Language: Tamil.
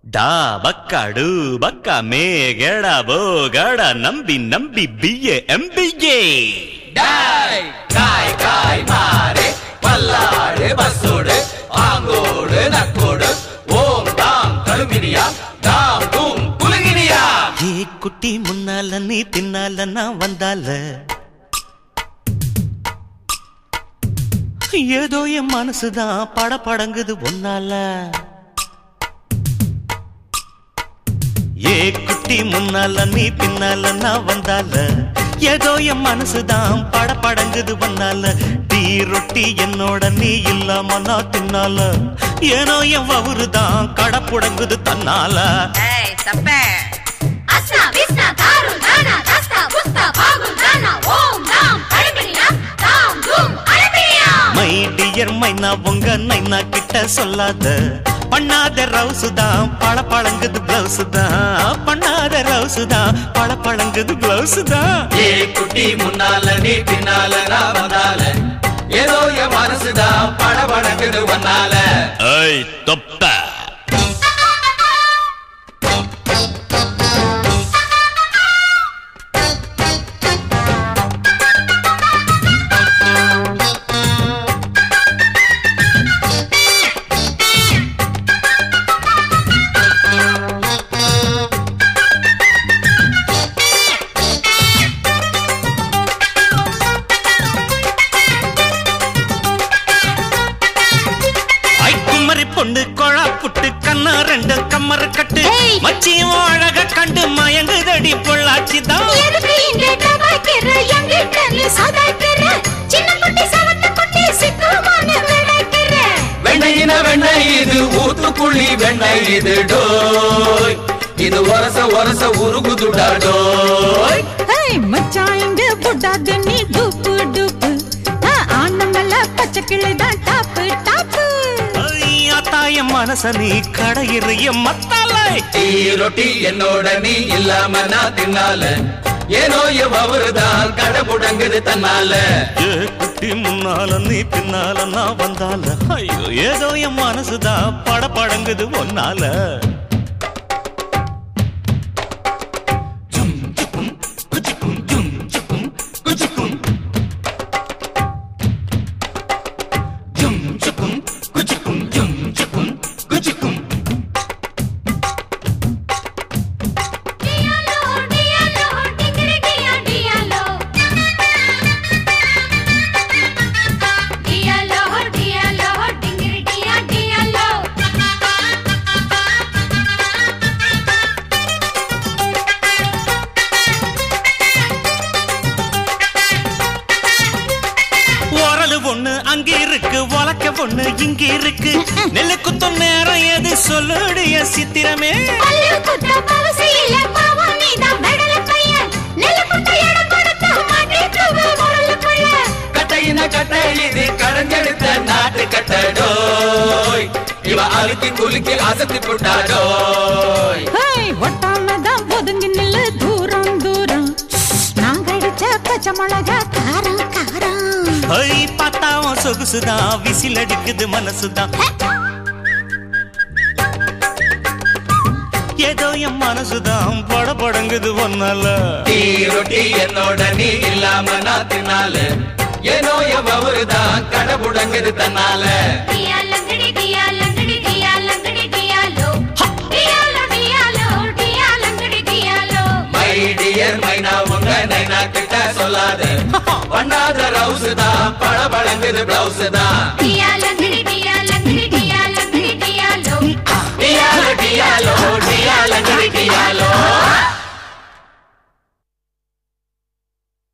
ಡಾ ಬಕ್ಕ ಡು ಬಕ್ಕ ಮೇ ಗೆಡ ಬೋ ಗಡ ನಂಬಿ ನಂಬಿ ಬಿಯೆ ಎಂಬಿಗೆ டாய் காய் காய் மாறு பல்லாடு பஸ்ஸோடு ஆங்கோடு நக்கோடு ஓம் தாம் கழுமினியா தாம் தூம் குலுங்கினியா ஏ குட்டி முன்னால நீ பின்னால நான் வந்தால ஏதோ என் மனசுதான் பட படங்குது ஒன்னால ஏ குட்டி முன்னால நீ பின்னால நான் வந்தால ஏதோ என் மனசுதான் பட படங்குது ஒன்னால டீ ரொட்டி என்னோட நீ இல்லாம நான் தின்னால ஏனோ என் வவுறுதான் கடப்புடங்குது தன்னால ஏய் தப்பே அஸ்னா விஸ்னா தாருல் தானா தஸ்தா புஸ்தா பாகுல் தானா ஓம் தாம் அழகிரியா தாம் தூம் அழகிரியா மை டியர் மைனா உங்க நைனா கிட்ட சொல்லாத பண்ணாத ரவுசு தான் பழ பழங்குது பிளவுஸ் தான் பண்ணாத ரவுசு தான் பழ பழங்குது பிளவுஸ் தான் ஏ குட்டி முன்னால நீ பின்னால நான் வந்தால ஏதோ என் மனசுதான் படபடங்குது ஒன்னால ஐய் தொப்ப ஐ குமரி பொண்ணு கொழா புட்டு கண்ணா ரெண்டு கம்மர கட்டு ஏய். மச்சியும் அழக கண்டு மயங்குதடி பொள்ளாச்சி தான் எதுக்கு இங்க டபாய்க்கிற எங்கிட்ட நீ சதாய்க்கிற சின்ன குட்டி சவத்த குட்டி சிக்குமான விளைக்கிற வெண்ணையின வெண்ணெய் இது ஊத்துக்குழி வெண்ணெய் இது டோய் இது ஒரச ஒரச உருகுதுடா டோய் ஏய் மச்சான் இங்க புட்டாத நீ டூப்பு டூப்பு ஆ, ஆனமல்ல பச்சை கிளை தான் டாப்பு டாப்பு தாய மனச நீ கடையிறைய மத்தாலை டீ ரொட்டி என்னோட நீ இல்லாம நான் தின்னால ஏனோ என் அவருதான் கடை முடங்குது தன்னால ஏ குட்டி முன்னால நீ பின்னால நான் வந்தால ஐயோ ஏதோ என் மனசுதான் பட படங்குது ஒன்னால டியாலோ டியாலோ டிங்கிரி டியா டியாலோ டியாலோ டியாலோ டிங்கிரி டியா டியாலோ உரலு ஒண்ணு அங்க இருக்கு உலக்க ஒண்ணு இங்க இருக்கு நெல்லு குத்தும் நேரம் எது சொல்லுடைய சித்திரமே பல்லு குத்த பவசியில பாவம் நீதான் பெடல பையன் நெல்லு குத்த இடம் கொடுத்த மாட்டேக்குது முரலுக்குள்ள கட்டையின கட்டை இது கடைஞ்செடுத்த நாட்டு கட்டடோய் இவ அழுக்கி குலுக்கி அசத்தி புட்டாடோய் ஏய் ஒட்டாம தான் ஒதுங்கி நில்லு தூரம் தூரம் நான் கடிச்ச பச்சை மிளகா காரம் காரம் ஐ பார்த்தாவும் சொகுசுதான் விசில் அடிக்குது மனசுதான் ஏதோ என் மனசுதான் பட படங்குது ஒன்னால டீ ரொட்டி என்னோட நீ இல்லாம நான் தின்னால ஏனோ என் அவருதான் கடை முடங்குது தன்னால டியா லங்கடி டியா லங்கடி டியா லங்கடி டியாலோ டியாலோ டியாலோ டியா லங்கடி டியாலோ மை டியர் மைனா உங்க நைனா கிட்ட சொல்லாத பண்ணாத ரவுஸ் தான் பழ பழங்குது பிளவுஸ் தான் டியாலோ